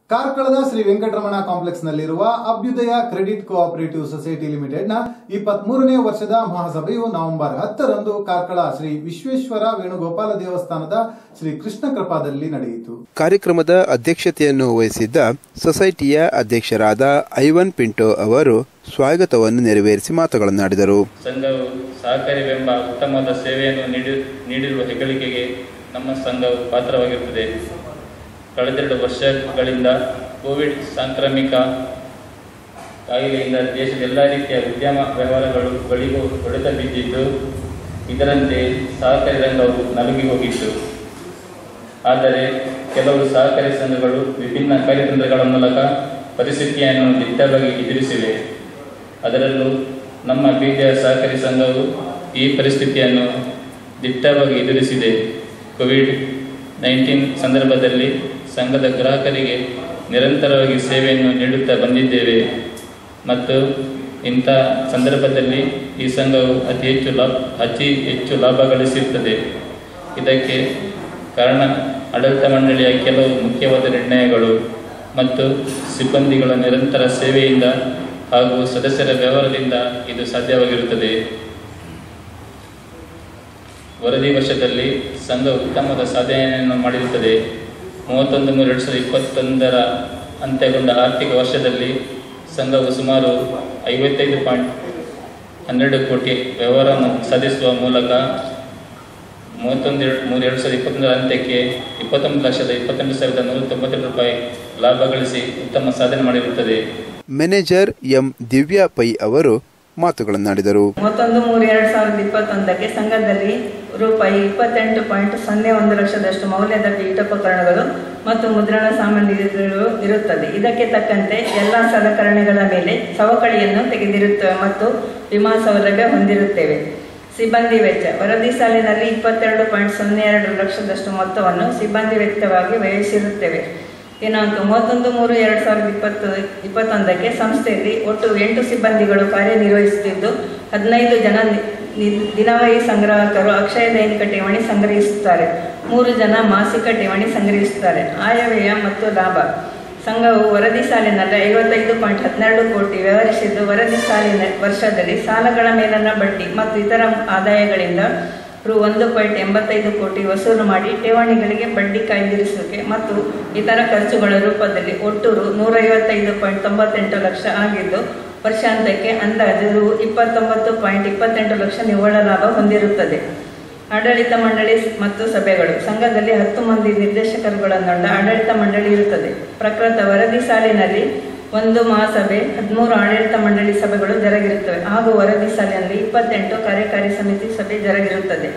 ಕಾರ್ಕಳದ Shri Venkataramana complex ನಲ್ಲಿರುವ Abhyudaya credit cooperative society limited ನ ಇಪ್ಪತ್ಮೂರನೇ ವರ್ಷದ ಮಹಾಸಭೆಯು ನವೆಂಬರ್ ಹತ್ತರಂದು ಕಾರ್ಕಳ ಶ್ರೀ ವಿಶ್ವೇಶ್ವರ ವೇಣುಗೋಪಾಲ ದೇವಸ್ಥಾನದ ಶ್ರೀ ಕೃಷ್ಣ ಕೃಪಾದಲ್ಲಿ ನಡೆಯಿತು ಕಾರ್ಯಕ್ರಮದ ಅಧ್ಯಕ್ಷತೆಯನ್ನು ವಹಿಸಿದ್ದ ಸೊಸೈಟಿಯ ಅಧ್ಯಕ್ಷರಾದ ಐವನ್ ಪಿಂಟೋ ಅವರು ಸ್ವಾಗತವನ್ನು ನೆರವೇರಿಸಿ ಮಾತುಗಳನ್ನಾಡಿದರು ಸಂಘವು ಸಹಕಾರಿವೆಂಬ ಉತ್ತಮವಾದ ಸೇವೆಯನ್ನು ನೀಡಿ ನೀಡಿರುವ ಹೆಗ್ಗಳಿಕೆಗೆ ನಮ್ಮ ಸಂಘವು ಪಾತ್ರವಾಗಿರುತ್ತದೆ ಕಳೆದೆರಡು ವರ್ಷಗಳಿಂದ ಕೋವಿಡ್ ಸಾಂಕ್ರಾಮಿಕ ಕಾಯಿಲೆಯಿಂದ ದೇಶದ ಎಲ್ಲ ರೀತಿಯ ಉದ್ಯಮ ವ್ಯವಹಾರಗಳು ಗಳಿಗೂ ಹೊಡೆತ ಬಿದ್ದಿದ್ದು ಇದರಂತೆ ಸಹಕಾರಿ ರಂಗವು ನಲುಗಿ ಹೋಗಿತ್ತು ಆದರೆ ಕೆಲವು ಸಹಕಾರಿ ಸಂಘಗಳು ವಿಭಿನ್ನ ಕಾರ್ಯತಂತ್ರಗಳ ಮೂಲಕ ಪರಿಸ್ಥಿತಿಯನ್ನು ದಿಟ್ಟವಾಗಿ ಎದುರಿಸಿವೆ ಅದರಲ್ಲೂ ನಮ್ಮ ಬೀದಿಯ ಸಹಕಾರಿ ಸಂಘವು ಈ ಪರಿಸ್ಥಿತಿಯನ್ನು ದಿಟ್ಟವಾಗಿ ಎದುರಿಸಿದೆ ಕೋವಿಡ್ ನೈನ್ಟೀನ್ ಸಂದರ್ಭದಲ್ಲಿ ಸಂಘದ ಗ್ರಾಹಕರಿಗೆ ನಿರಂತರವಾಗಿ ಸೇವೆಯನ್ನು ನೀಡುತ್ತಾ ಬಂದಿದ್ದೇವೆ ಮತ್ತು ಇಂಥ ಸಂದರ್ಭದಲ್ಲಿ ಈ ಸಂಘವು ಅತಿ ಹೆಚ್ಚು ಲಾಭ ಅತಿ ಹೆಚ್ಚು ಲಾಭ ಗಳಿಸಿರುತ್ತದೆ ಇದಕ್ಕೆ ಕಾರಣ ಆಡಳಿತ ಮಂಡಳಿಯ ಕೆಲವು ಮುಖ್ಯವಾದ ನಿರ್ಣಯಗಳು ಮತ್ತು ಸಿಬ್ಬಂದಿಗಳ ನಿರಂತರ ಸೇವೆಯಿಂದ ಹಾಗೂ ಸದಸ್ಯರ ವ್ಯವಹಾರದಿಂದ ಇದು ಸಾಧ್ಯವಾಗಿರುತ್ತದೆ ವರದಿ ವರ್ಷದಲ್ಲಿ ಸಂಘ ಉತ್ತಮವಾದ ಸಾಧನೆಯನ್ನು ಮಾಡಿರುತ್ತದೆ ಮೂವತ್ತೊಂದು ಮೂರು ಎರಡು ಸಾವಿರದ ಇಪ್ಪತ್ತೊಂದರ ಅಂತ್ಯಗೊಂಡ ಆರ್ಥಿಕ ವರ್ಷದಲ್ಲಿ ಸಂಘವು ಸುಮಾರು ಐವತ್ತೈದು ಪಾಯಿಂಟ್ ಹನ್ನೆರಡು ಕೋಟಿ ವ್ಯವಹಾರವನ್ನು ಸಾಧಿಸುವ ಮೂಲಕ ಮೂವತ್ತೊಂದು ಎರಡು ಮೂರು ಎರಡು ಸಾವಿರದ ಇಪ್ಪತ್ತೊಂದರ ಅಂತ್ಯಕ್ಕೆ ಇಪ್ಪತ್ತೊಂದು ಲಕ್ಷದ ಇಪ್ಪತ್ತೆಂಟು ಸಾವಿರದ ನೂರ ತೊಂಬತ್ತೆರಡು ರೂಪಾಯಿ ಲಾಭ ಗಳಿಸಿ ಉತ್ತಮ ಸಾಧನೆ ಮಾಡಿರುತ್ತದೆ ಮ್ಯಾನೇಜರ್ ಎಂ ದಿವ್ಯಾ ಪೈ ಅವರು ಮಾತುಗಳನ್ನಾಡಿದರು ಮೂವತ್ತೊಂದು ಮೂರು ಎರಡು ಸಾವಿರದ ಇಪ್ಪತ್ತೊಂದಕ್ಕೆ ಸಂಘದಲ್ಲಿ ರೂಪಾಯಿ ಇಪ್ಪತ್ತೆಂಟು ಪಾಯಿಂಟ್ ಸೊನ್ನೆ ಒಂದು ಲಕ್ಷದಷ್ಟು ಮೌಲ್ಯದ ಪೀಠೋಪಕರಣಗಳು ಮತ್ತು ಮುದ್ರಣ ಸಾಮಗ್ರಿಗಳು ಇರುತ್ತದೆ ಇದಕ್ಕೆ ತಕ್ಕಂತೆ ಎಲ್ಲ ಸಲಕರಣೆಗಳ ಮೇಲೆ ಸವಕಳಿಯನ್ನು ತೆಗೆದಿರುತ್ತೇವೆ ಮತ್ತು ವಿಮಾ ಸೌಲಭ್ಯ ಹೊಂದಿರುತ್ತೇವೆ ಸಿಬ್ಬಂದಿ ವೆಚ್ಚ ವರದಿ ಸಾಲಿನಲ್ಲಿ ಇಪ್ಪತ್ತೆರಡು ಪಾಯಿಂಟ್ ಸೊನ್ನೆ ಎರಡು ಲಕ್ಷದಷ್ಟು ಮೊತ್ತವನ್ನು ಸಿಬ್ಬಂದಿ ವೆಚ್ಚವಾಗಿ ವ್ಯಯಿಸಿರುತ್ತೇವೆ ದಿನಾಂಕ ಮೂವತ್ತೊಂದು ಮೂರು ಎರಡು ಸಾವಿರದ ಇಪ್ಪತ್ತು ಇಪ್ಪತ್ತೊಂದಕ್ಕೆ ಸಂಸ್ಥೆಯಲ್ಲಿ ಒಟ್ಟು ಎಂಟು ಸಿಬ್ಬಂದಿಗಳು ಕಾರ್ಯನಿರ್ವಹಿಸುತ್ತಿದ್ದು ಹದಿನೈದು ಜನ ನಿ- ನಿ- ದಿನವಹಿ ಸಂಗ್ರಾಹಕರು ಅಕ್ಷಯ ದೈನಿಕ ಠೇವಣಿ ಸಂಗ್ರಹಿಸುತ್ತಾರೆ ಮೂರು ಜನ ಮಾಸಿಕ ಠೇವಣಿ ಸಂಗ್ರಹಿಸುತ್ತಾರೆ ಆಯವ್ಯಯ ಮತ್ತು ಲಾಭ ಸಂಘವು ವರದಿ ಸಾಲಿನಲ್ಲಿ ಐವತ್ತೈದು ಪಾಯಿಂಟ್ ಹದಿನೆರಡು ಕೋಟಿ ವ್ಯವಹರಿಸಿದ್ದು ವರದಿ ಸಾಲಿನ ವರ್ಷದಲ್ಲಿ ಸಾಲಗಳ ಮೇಲನ ಬಡ್ಡಿ ಮತ್ತು ಇತರ ಆದಾಯಗಳಿಂದ ರು ಒಂದು ಪಾಯಿಂಟ್ ಎಂಬತ್ತೈದು ಕೋಟಿ ವಸೂಲು ಮಾಡಿ ಠೇವಣಿಗಳಿಗೆ ಬಡ್ಡಿ ಕಾಯ್ದಿರಿಸುವಿಕೆ ಮತ್ತು ಇತರ ಖರ್ಚುಗಳ ರೂಪದಲ್ಲಿ ಒಟ್ಟು ರು ನೂರೈವತ್ತೈದು ಪಾಯಿಂಟ್ ತೊಂಬತ್ತೆಂಟು ಲಕ್ಷ ಆಗಿದ್ದು ವರ್ಷಾಂತ್ಯಕ್ಕೆ ಅಂದಾಜು ರು ಇಪ್ಪತ್ತೊಂಬತ್ತು ಪಾಯಿಂಟ್ ಇಪ್ಪತ್ತೆಂಟು ಲಕ್ಷ ನಿವ್ವಳ ಲಾಭ ಹೊಂದಿರುತ್ತದೆ ಆಡಳಿತ ಮಂಡಳಿ ಮತ್ತು ಸಭೆಗಳು ಸಂಘದಲ್ಲಿ ಹತ್ತು ಮಂದಿ ನಿರ್ದೇಶಕರುಗಳನ್ನೊಡ್ಡ ಆಡಳಿತ ಮಂಡಳಿ ಇರುತ್ತದೆ ಪ್ರಕೃತ ವರದಿ ಸಾಲಿನಲ್ಲಿ ಒಂದು ಮಹಾಸಭೆ ಹದಿಮೂರು ಆಡಳಿತ ಮಂಡಳಿ ಸಭೆಗಳು ಜರುಗಿರುತ್ತವೆ ಹಾಗೂ ವರದಿ ಸಾಲಿನಲ್ಲಿ ಇಪ್ಪತ್ತೆಂಟು ಕಾರ್ಯಕಾರಿ ಸಮಿತಿ ಸಭೆ ಜರುಗಿರುತ್ತದೆ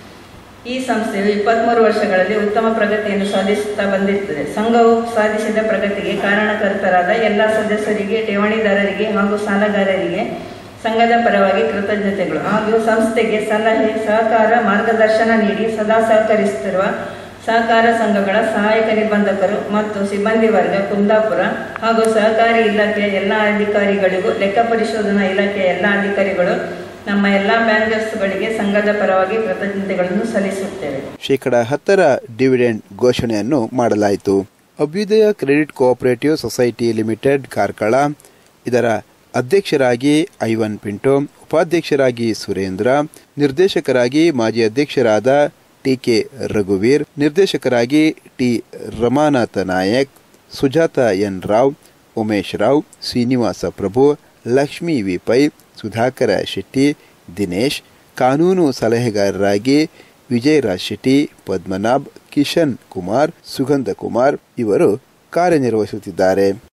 ಈ ಸಂಸ್ಥೆಯು ಇಪ್ಪತ್ಮೂರು ವರ್ಷಗಳಲ್ಲಿ ಉತ್ತಮ ಪ್ರಗತಿಯನ್ನು ಸಾಧಿಸುತ್ತಾ ಬಂದಿರುತ್ತದೆ ಸಂಘವು ಸಾಧಿಸಿದ ಪ್ರಗತಿಗೆ ಕಾರಣಕರ್ತರಾದ ಎಲ್ಲ ಸದಸ್ಯರಿಗೆ ಠೇವಣಿದಾರರಿಗೆ ಹಾಗೂ ಸಾಲಗಾರರಿಗೆ ಸಂಘದ ಪರವಾಗಿ ಕೃತಜ್ಞತೆಗಳು ಹಾಗೂ ಸಂಸ್ಥೆಗೆ ಸಲಹೆ ಸಹಕಾರ ಮಾರ್ಗದರ್ಶನ ನೀಡಿ ಸದಾ ಸಹಕರಿಸುತ್ತಿರುವ ಸಹಕಾರ ಸಂಘಗಳ ಸಹಾಯಕ ನಿಬಂಧಕರು ಮತ್ತು ಸಿಬ್ಬಂದಿ ವರ್ಗ ಕುಂದಾಪುರ ಹಾಗೂ ಸಹಕಾರಿ ಇಲಾಖೆಯ ಎಲ್ಲ ಅಧಿಕಾರಿಗಳಿಗೂ ಲೆಕ್ಕ ಪರಿಶೋಧನಾ ಇಲಾಖೆಯ ಎಲ್ಲ ಅಧಿಕಾರಿಗಳು ನಮ್ಮ ಎಲ್ಲ ಬ್ಯಾಂಕರ್ಸ್ಗಳಿಗೆ ಸಂಘದ ಪರವಾಗಿ ಕೃತಜ್ಞತೆಗಳನ್ನು ಸಲ್ಲಿಸುತ್ತೇವೆ ಶೇಕಡ ಹತ್ತರ ಡಿವಿಡೆಂಡ್ ಘೋಷಣೆಯನ್ನು ಮಾಡಲಾಯಿತು Abhyudaya credit cooperative society limited Karkala ಇದರ ಅಧ್ಯಕ್ಷರಾಗಿ ಐವನ್ ಪಿಂಟೋ ಉಪಾಧ್ಯಕ್ಷರಾಗಿ ಸುರೇಂದ್ರ ನಿರ್ದೇಶಕರಾಗಿ ಮಾಜಿ ಅಧ್ಯಕ್ಷರಾದ ಟಿಕೆ ರಘುವೀರ್ ನಿರ್ದೇಶಕರಾಗಿ T Ramanatha Nayak Sujatha N Rao Umesh Rao Srinivasa Prabhu Lakshmi V Pai Sudhakara Shetty Dinesh ಕಾನೂನು ಸಲಹೆಗಾರರಾಗಿ ವಿಜಯರಾಜ್ ಶೆಟ್ಟಿ ಪದ್ಮನಾಭ್ ಕಿಶನ್ ಕುಮಾರ್ ಸುಗಂಧ ಕುಮಾರ್ ಇವರು ಕಾರ್ಯನಿರ್ವಹಿಸುತ್ತಿದ್ದಾರೆ